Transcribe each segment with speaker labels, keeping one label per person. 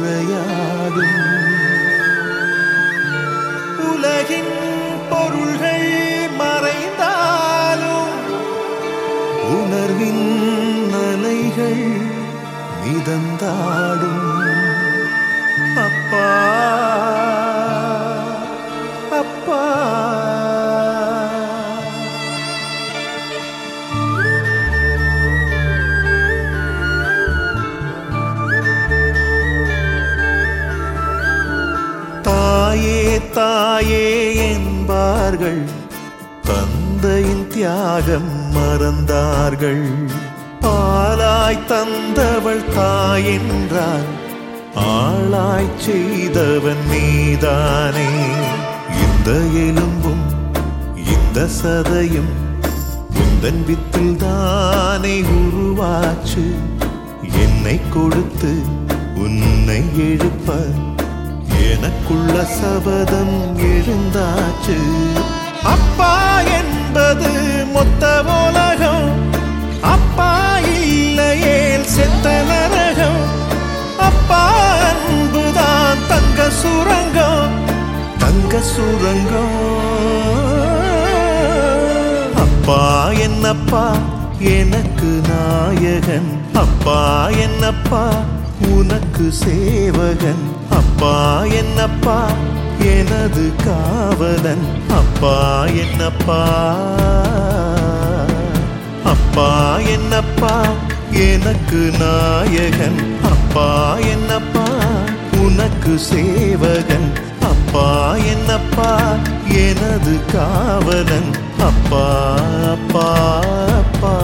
Speaker 1: உரையாடும் உலகின் பொருள்கள் மறைந்தாலும் உணர்வின் அலைகள் மிதந்தாடும் அப்பா அப்பா தாயே தாயே என்பார்கள் தந்தையின் தியாகம் மறந்தார்கள் பாலாய் தந்தவள் தாயென்றால் ஆளாய் செய்தவன் நீதானே இந்த எலும்பும் இந்த சதையும் உந்தன் வித்தில் தானே உருவாச்சு என்னை கொடுத்து உன்னை எழுப்ப எனக்குள்ள சபதம் எழுந்தாச்சு அப்பா என்பது மொத்த உலகம் அப்பா இல்லையேல் செத்த நரகம் அப்பா அன்புதான் தங்க சுரங்கம் தங்க சுரங்கம் அப்பா என்னப்பா எனக்கு நாயகன் அப்பா என்னப்பா உனக்கு சேவகன் அப்பா என்னப்பா எனது காவலன் அப்பா என்னப்பா அப்பா என்னப்பா எனக்கு நாயகன் அப்பா என்னப்பா உனக்கு சேவகன் அப்பா என்னப்பா எனது காவலன் அப்பா அப்பா அப்பா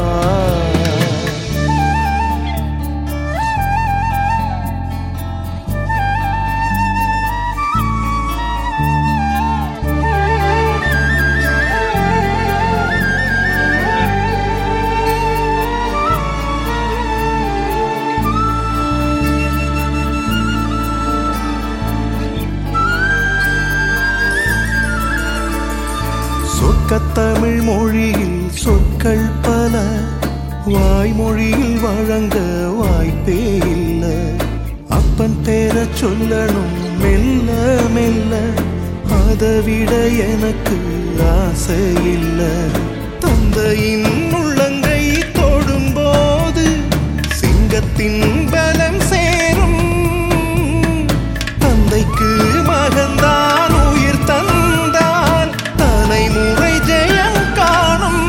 Speaker 1: சொற்கத்தமிழ் மொழியில் சொற்கள் பல வாய்மொழியில் வழங்க வாய்ப்பே இல்ல அப்பன் பேர சொல்லணும் மெல்ல மெல்ல அதை விட எனக்கு ஆசை இல்ல தந்தையின் உள்ளங்கை தொடும்போது சிங்கத்தின் பலம் சேரும் தந்தைக்கு மகன்தான் உயிர் தந்தான் தலைமுறை ஜெயம் காணும்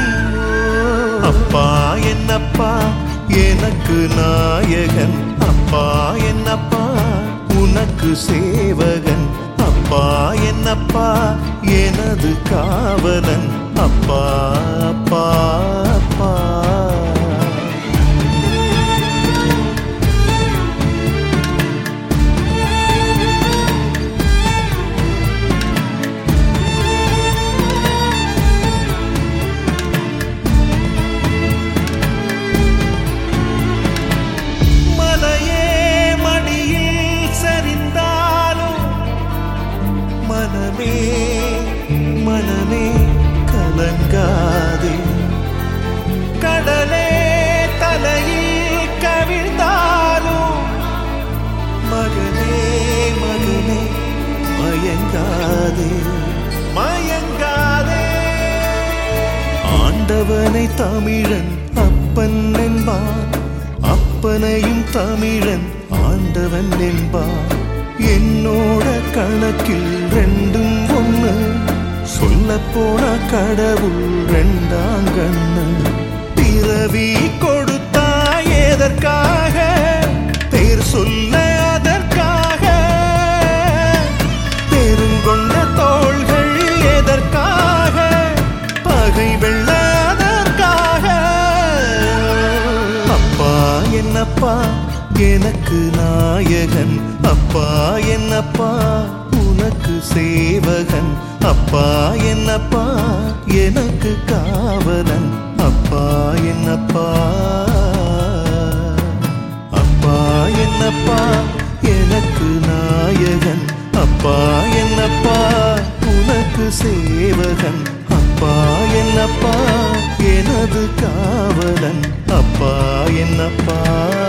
Speaker 1: அப்பா என்னப்பா எனக்கு நாயகன் அப்பா என்னப்பா உனக்கு சேவகன் அப்பா என்னப்பா எனது காவலன் அப்பா அப்பா அப்பா மலையே மடியில் சரிந்தாலும் மனமே மனமே கலங்காதே கடலே தலையில் கவிழ்ந்தாலும் மகனே மகனே மயங்காதே மயங்காதே ஆண்டவனை தமிழன் அப்பன் என்பான் அப்பனையும் தமிழன் ஆண்டவன் என்பான் என்னோட கணக்கில் ரெண்டும் ஒண்ணு சொல்ல போன கடவுள் ரெண்டாம் கண்ணு பிறவி கொடுத்தா எதற்காக பேர் சொல்ல அதற்காக பெருங்கொண்ட தோள்கள் எதற்காக பகை வெல்ல அதற்காக அப்பா என்னப்பா எனக்கு நாயகன் அப்பா என்னப்பா உனக்கு சேவகன் அப்பா என்னப்பா எனக்கு காவலன் அப்பா என்னப்பா அப்பா என்னப்பா எனக்கு நாயகன் அப்பா என்னப்பா உனக்கு சேவகன் அப்பா என்னப்பா எனது காவலன் அப்பா என்னப்பா